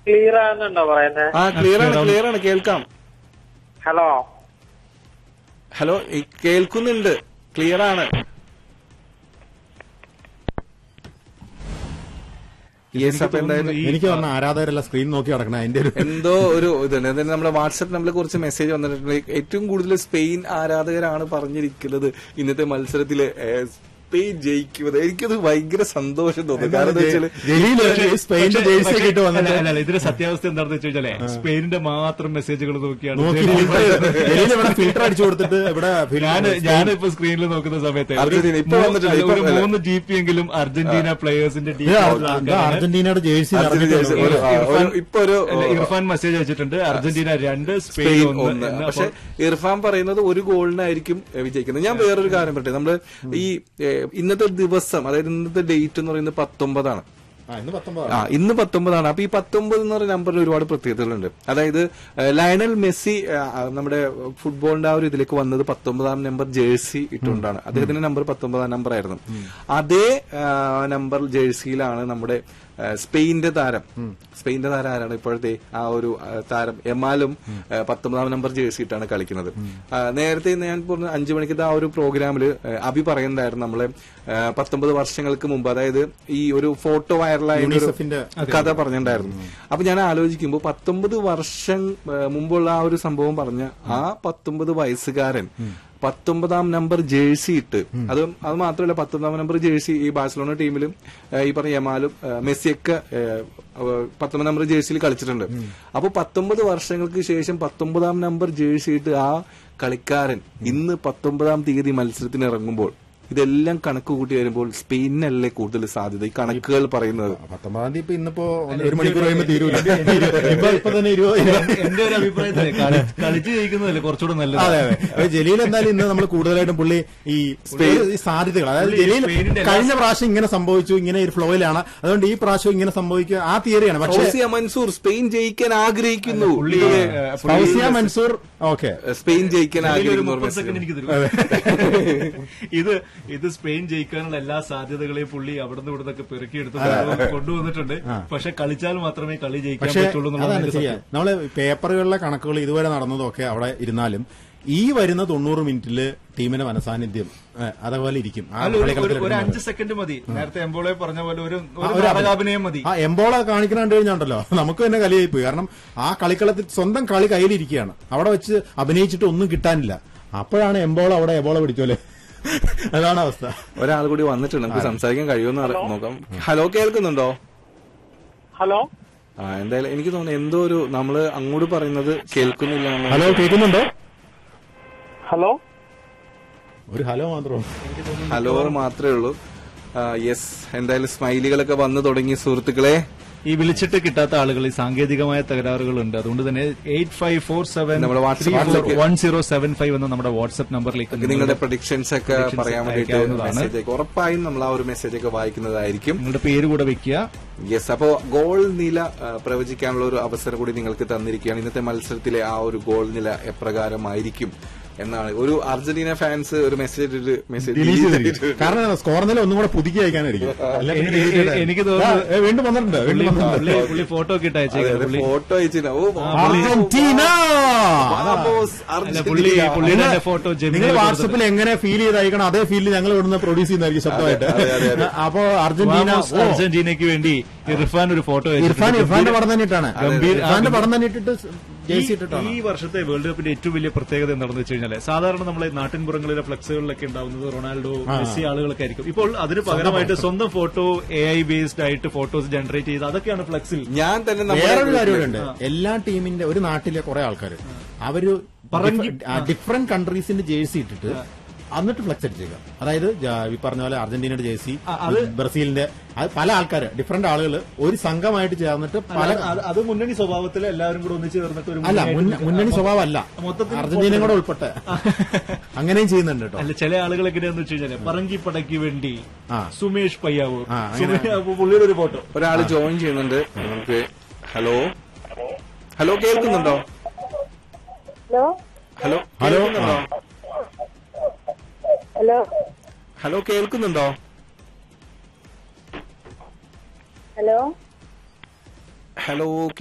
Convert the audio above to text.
Clear ആകുന്നുണ്ടോ പറയുന്നത് ആ clear ആണ് ക്ലിയർ ആണ് കേൾക്കാം ഹലോ ഹലോ ഈ കേൾക്കുന്നുണ്ട് ക്ലിയർ ആണ് യെസ് അപ്പൊ എന്തായാലും എനിക്ക് പറഞ്ഞ ആരാധകരെല്ലാം സ്ക്രീൻ നോക്കി നടക്കണം അതിന്റെ ഒരു എന്തോ ഒരു ഇതുണ്ട് അതായത് നമ്മുടെ വാട്സപ്പ് നമ്മളെ കുറച്ച് മെസ്സേജ് വന്നിട്ടുണ്ട് ഏറ്റവും കൂടുതൽ സ്പെയിൻ ആരാധകരാണ് പറഞ്ഞിരിക്കുന്നത് ഇന്നത്തെ മത്സരത്തില് ഏഹ്, സ്പെയിൻ ജയിക്കുന്നത് എനിക്കത് ഭയങ്കര സന്തോഷം തോന്നുന്നു കാരണം എന്താ വെച്ചാല് ജലീല് സ്പെയിന്റെ പക്ഷേ- ജേഴ്സി പക്ഷേ- ഇട്ട് വന്നിട്ട് അല്ല, അല്ല, ഇതിന്റെ സത്യാവസ്ഥ എന്താണെന്ന് വെച്ച് കഴിഞ്ഞാലേ സ്പെയിനിന്റെ മാത്രം മെസ്സേജുകൾ നോക്കിയാണ് നോക്കി ജലീൽ ജലീല് ഇവിടെ ഫിൽറ്റർ അടിച്ചു കൊടുത്തിട്ട് ഇവിടെ ഞാൻ ഞാനിപ്പോ സ്ക്രീനിൽ നോക്കുന്ന സമയത്ത് ഒരു അർജന്റീന ഇപ്പൊ മൂ- വന്നിട്ടുണ്ട്, അല്ല, ഇപ്പൊ ഒരു വന്നില്ല. മൂന്ന് ജി പി എങ്കിലും അർജന്റീന പ്ലേയേഴ്സിന്റെ ഇത് അർജ- അർജന്റീനയുടെ ജേഴ്സി അർജന്റീന ജേഴ്സി ഒരു- ആ, ഒരു- ഇപ്പൊ ഒരു ഇർഫാൻ മെസ്സേജ് അയച്ചിട്ടുണ്ട് അർജന്റീന രണ്ട് സ്പെയിൻ സ്പെയിൻ ഒന്ന് ഒന്ന് എന്ന് പക്ഷെ അപ്പോൾ ഇർഫാൻ പറയുന്നത് ഒരു ഗോളിനായിരിക്കും ഏഹ്, വിജയിക്കുന്നത് ഞാൻ വേറൊരു കാര്യം പറയട്ടെ നമ്മള് ഈ ഏഹ്, ഇന്നത്തെ ദിവസം അതായത് ഇന്നത്തെ ഡേറ്റ് എന്ന് പറയുന്നത് പത്തൊമ്പതാണ് ആ ഇന്ന് പത്തൊമ്പത് ആ ഇന്ന് പത്തൊമ്പതാണ് അപ്പൊ ഈ പത്തൊമ്പത് എന്ന് പറയുന്ന നമ്പറിൽ ഒരുപാട് പ്രത്യേകതകളുണ്ട് അതായത് ഏഹ്, ലയണൽ മെസ്സി ഏഹ്, നമ്മുടെ ഫുട്ബോളിന്റെ ആ ഒരു ഇതിലേക്ക് വന്നത് പത്തൊമ്പതാം നമ്പർ ജേഴ്സി ഇട്ടുകൊണ്ടാണ് അദ്ദേഹത്തിന്റെ നമ്പർ പത്തൊമ്പതാം നമ്പർ ആയിരുന്നു അതേ ഏഹ്, നമ്പർ ജേഴ്സിയിലാണ് നമ്മുടെ ഏഹ്, സ്പെയിന്റെ താരം സ്പെയിന്റെ താരം ആരാണ് ഇപ്പോഴത്തെ ആ ഒരു ഏഹ്, താരം എമാലും ഏഹ്, പത്തൊമ്പതാം നമ്പർ ജേഴ്സി ഇട്ടാണ് കളിക്കുന്നത് ആ, നേരത്തെ ഇന്ന് ഞാൻ പറഞ്ഞ അഞ്ചു മണിക്കത്തെ ആ ഒരു പ്രോഗ്രാമിൽ അഭി പറയുന്നുണ്ടായിരുന്നു നമ്മളെ ഏഹ്, പത്തൊമ്പത് വർഷങ്ങൾക്ക് മുമ്പ് അതായത് ഈ ഒരു ഫോട്ടോ വൈറലായ ഒരു യൂണിസെഫിന്റെ കഥ പറഞ്ഞിട്ടുണ്ടായിരുന്നു അപ്പൊ ഞാൻ ആലോചിക്കുമ്പോൾ പത്തൊമ്പത് വർഷം ഏഹ്, മുമ്പുള്ള ആ ഒരു സംഭവം പറഞ്ഞ ആ പത്തൊമ്പത് വയസ്സുകാരൻ പത്തൊമ്പതാം നമ്പർ ജേഴ്സി ഇട്ട് അത് അത് മാത്രമല്ല പത്തൊമ്പതാം നമ്പർ ജേഴ്സി ഈ ബാഴ്സലോണ ടീമിലും ഏഹ്, ഈ പറഞ്ഞ യമാലും ഏഹ്, മെസ്സിയൊക്കെ ഏഹ്, ഏഹ്, പത്തൊമ്പതാം നമ്പർ ജേഴ്സിയിൽ കളിച്ചിട്ടുണ്ട് അപ്പൊ പത്തൊമ്പത് വർഷങ്ങൾക്ക് ശേഷം പത്തൊമ്പതാം നമ്പർ ജേഴ്സി ഇട്ട് ആ കളിക്കാരൻ ഇന്ന് പത്തൊമ്പതാം തീയതി മത്സരത്തിന് ഇറങ്ങുമ്പോൾ ഇതെല്ലാം കണക്ക് കൂട്ടി വരുമ്പോൾ സ്പെയിനല്ലേ കൂടുതൽ സാധ്യത ഈ കണക്കുകൾ പറയുന്നത് പത്തൊമ്പതാം തീയതി ഇപ്പൊ ഇന്നിപ്പോ ഒന്ന് ഒരു മണിക്കൂർ കഴിയുമ്പോ തീരൂല ഇപ്പൊ ഇപ്പൊ തന്നെ ഇരുപത് എന്റെ ഒരു അഭിപ്രായത്തില് കളി- കളിച്ച് ജയിക്കുന്നതല്ലേ കുറച്ചുകൂടെ നല്ലത് അതെ അതെ അപ്പൊ ജലീൽ എന്തായാലും ഇന്ന് നമ്മൾ കൂടുതലായിട്ടും പുള്ളി ഈ സ്പെയിൻ ഈ സാധ്യതകൾ അതായത് പുള്ളി ജലീൽ സ്പെയിനിന്റെ കഴിഞ്ഞ പ്രാവശ്യം ഇങ്ങനെ സംഭവിച്ചു ഇങ്ങനെ ഒരു ഫ്ലോയിലാണ് അതുകൊണ്ട് ഈ പ്രാവശ്യം ഇങ്ങനെ സംഭവിക്കുക ആ തിയറിയാണ് പക്ഷേ ഫൗസിയ മൻസൂർ സ്പെയിൻ ജയിക്കാൻ ആഗ്രഹിക്കുന്നു പുള്ളി ഇത് ഏഹ്, പുള്ളി ഫൗസിയ മൻസൂർ ഓക്കെ സ്പെയിൻ ജയിക്കാൻ ഇതിൽ ഒരു ആഗ്രഹിക്കുന്നു മുപ്പത് സെക്കൻഡ് എനിക്ക് തരും ഇത് ഇത് സ്പെയിൻ ജയിക്കാനുള്ള എല്ലാ സാധ്യതകളെയും പുള്ളി അവിടുന്ന് ഇവിടുന്നൊക്കെ പെറുക്കിയെടുത്ത് കൊണ്ടു- കൊണ്ടുവന്നിട്ടുണ്ട് പക്ഷെ കളിച്ചാൽ മാത്രമേ കളി ജയിക്കാൻ പക്ഷേ പറ്റുള്ളൂ അതാണ് എന്നുള്ളതാണ് ശരിയാ നമ്മള് പേപ്പറുകളിലെ കണക്കുകൾ ഇതുവരെ നടന്നതൊക്കെ അവിടെ ഇരുന്നാലും ഈ വരുന്ന തൊണ്ണൂറ് മിനിറ്റില് ടീമിന്റെ മനസാന്നിധ്യം ഏ, അതേപോലെ ഇരിക്കും ആ അല്ല, ഒരു- ഒരു- കളിക്കളത്തിൽ ഒരു അഞ്ച് സെക്കൻഡ് മതി നേരത്തെ എംബോളെ പറഞ്ഞ പോലെ ഒരു ആ, ഒരു ഒരു നാടകാഭിനയം മതി ആ എംബോള കാണിക്കണ കണ്ടു കഴിഞ്ഞുണ്ടല്ലോ നമുക്ക് തന്നെ കലിയായി പോയി കാരണം ആ കളിക്കളത്തിൽ സ്വന്തം കളി കയ്യിലിരിക്കുകയാണ് അവിടെ വെച്ച് അഭിനയിച്ചിട്ട് ഒന്നും കിട്ടാനില്ല അപ്പോഴാണ് എംബോള അവിടെ എബോള പിടിച്ചോലെ അതാണ് അവസ്ഥ ഒരാൾ കൂടി വന്നിട്ടുണ്ട് നമുക്ക് സംസാരിക്കാൻ കഴിയുമെന്ന് അറി- നോക്കാം ഹലോ കേൾക്കുന്നുണ്ടോ ഹലോ ആ എന്തായാലും എനിക്ക് തോന്നുന്നു എന്തോ ഒരു നമ്മള് അങ്ങോട്ട് പറയുന്നത് കേൾക്കുന്നില്ല എന്ന് ഹലോ കേൾക്കുന്നുണ്ടോ ഹലോ ഒരു ഹലോ മാത്രം ഹലോ മാത്രമേ ഉള്ളൂ യെസ് എന്തായാലും സ്മൈലികളൊക്കെ വന്നു തുടങ്ങി സുഹൃത്തുക്കളെ ഈ വിളിച്ചിട്ട് കിട്ടാത്ത ആളുകൾ ഈ സാങ്കേതികമായ തകരാറുകളുണ്ട് അതുകൊണ്ട് തന്നെ എയ്റ്റ് ഫൈവ് ഫോർ സെവൻ നമ്മുടെ WhatsApp one zero seven five എന്ന നമ്മുടെ വാട്സ്ആപ്പ് നമ്പറിലേക്ക് നിങ്ങളുടെ നിങ്ങളുടെ പ്രഡിക്ഷൻസ് ഒക്കെ Predictions പറയാൻ വേണ്ടിയിട്ട് അയക്കാവുന്നതാണ്. മെസ്സേജ് അയക്കും ഉറപ്പായും നമ്മൾ ആ ഒരു മെസ്സേജ് ഒക്കെ വായിക്കുന്നതായിരിക്കും നിങ്ങളുടെ പേര് കൂടെ വെക്കുക യെസ് അപ്പോ ഗോൾ നില ആ, പ്രവചിക്കാനുള്ള ഒരു അവസരം കൂടി നിങ്ങൾക്ക് തന്നിരിക്കുകയാണ് ഇന്നത്തെ മത്സരത്തിലെ ആ ഒരു ഗോൾ നില എപ്രകാരമായിരിക്കും എന്നാണ് ഒരു അർജന്റീന ഫാൻസ് ഒരു മെസ്സേജ് മെസ്സേജ് കാരണം സ്കോർ നില ഒന്നും കൂടെ പുതുക്കി അയക്കാനായിരിക്കും അല്ല, പിന്നെ delete ചെയ്താൽ. എനിക്ക് തോന്നുന്നു ആ, ഏ, വീണ്ടും വന്നിട്ടുണ്ട് വീണ്ടും വന്നിട്ടുണ്ട് പുള്ളി പുള്ളി ഫോട്ടോ ഒക്കെ ഇട്ട് അയച്ചേക്കുന്നത് പുള്ളി ഫോട്ടോ അയച്ചില്ല ഓ അർജന്റീന വാമോസ്, അല്ല, പുള്ളി അർജന്റീന. പുള്ളിയുടെ ഫോട്ടോ നിങ്ങൾ ജെമിനിയിൽ വാട്സപ്പിൽ എങ്ങനെ ഫീൽ ചെയ്ത് അയക്കണം അതേ ഫീലിൽ ഞങ്ങൾ ഇവിടുന്ന് പ്രൊഡ്യൂസ് ചെയ്യുന്നതായിരിക്കും ശബ്ദമായിട്ട് അതെ, അതെ, അതെ. അപ്പോ അർജന്റീന വാമോസ് ഓ, അർജന്റീനയ്ക്ക് വേണ്ടി ഇർഫാൻ ഒരു ഫോട്ടോ ഇർഫാൻ ഇർഫാന്റെ പടം തന്നെ ഇട്ടാണ് ഗംഭീർ- ഇർഫാന്റെ പടം തന്നെ ഇട്ടിട്ട് ജേഴ്സി ഇട്ടിട്ടാണ് ഈ വർഷത്തെ വേൾഡ് കപ്പിന്റെ ഏറ്റവും വലിയ പ്രത്യേകത എന്താണെന്ന് വെച്ച് കഴിഞ്ഞാൽ സാധാരണ നമ്മളെ നാട്ടിൻപുറങ്ങളിലെ ഫ്ലക്സുകളിലൊക്കെ ഉണ്ടാവുന്നത് റൊണാൾഡോ മെസ്സി ആളുകളൊക്കെ ആയിരിക്കും ഇപ്പോൾ അതിന് പകരമായിട്ട് സ്വന്തം ഫോട്ടോ എ ഐ ബേസ്ഡ് ആയിട്ട് ഫോട്ടോസ് ജനറേറ്റ് ചെയ്ത് അതൊക്കെയാണ് ഫ്ലക്സിൽ ഞാൻ തന്നെ നമ്മുടെ വേറൊരു കാര്യം വീട്ടില് ഉണ്ട് എല്ലാ ടീമിന്റെ ഒരു നാട്ടിലെ കുറെ ആൾക്കാർ അവര് ഡിഫറെന്റ് കൺട്രീസിന്റെ ജേഴ്സി ഇട്ടിട്ട് എന്നിട്ട് ഫ്ലെക്സ് അടിച്ചേക്കാം അതായത് ജ- ഈ പറഞ്ഞ പോലെ അർജന്റീനയുടെ ജേഴ്സി ബ്രസീലിന്റെ അത് പല ആൾക്കാർ ഡിഫറെന്റ് ആളുകൾ ഒരു സംഘമായിട്ട് ചേർന്നിട്ട് പല അത് മുന്നണി സ്വഭാവത്തിൽ എല്ലാവരും കൂടെ ഒന്നിച്ച് ചേർന്നിട്ട് ഒരു അല്ല മുന്നണിയായിട്ട് മുന്ന- മുന്നണി സ്വഭാവം അല്ല മൊത്തത്തിൽ അർജന്റീനയും കൂടെ ഉൾപ്പെട്ടെ അങ്ങനെയും ചെയ്യുന്നുണ്ട് കേട്ടോ അല്ല ചില ആളുകൾ എങ്ങനെയാന്ന് വെച്ച് കഴിഞ്ഞാല് പറങ്കി പടയ്ക്ക് വേണ്ടി ആ. സുമേഷ് പയ്യാവൂ ആ, അങ്ങനെ. സുമേഷ് അപ്പൊ പുള്ളിയുടെ ഒരു ഫോട്ടോ ഒരാള് ജോയിൻ ചെയ്യുന്നുണ്ട് നമുക്ക് ഹലോ ഹലോ കേൾക്കുന്നുണ്ടോ ഹലോ ഹലോ ഹലോ കേൾക്കുന്നുണ്ടോ ഹലോ ഹലോ കേൾക്കുന്നുണ്ടോ ഹലോ ഹലോ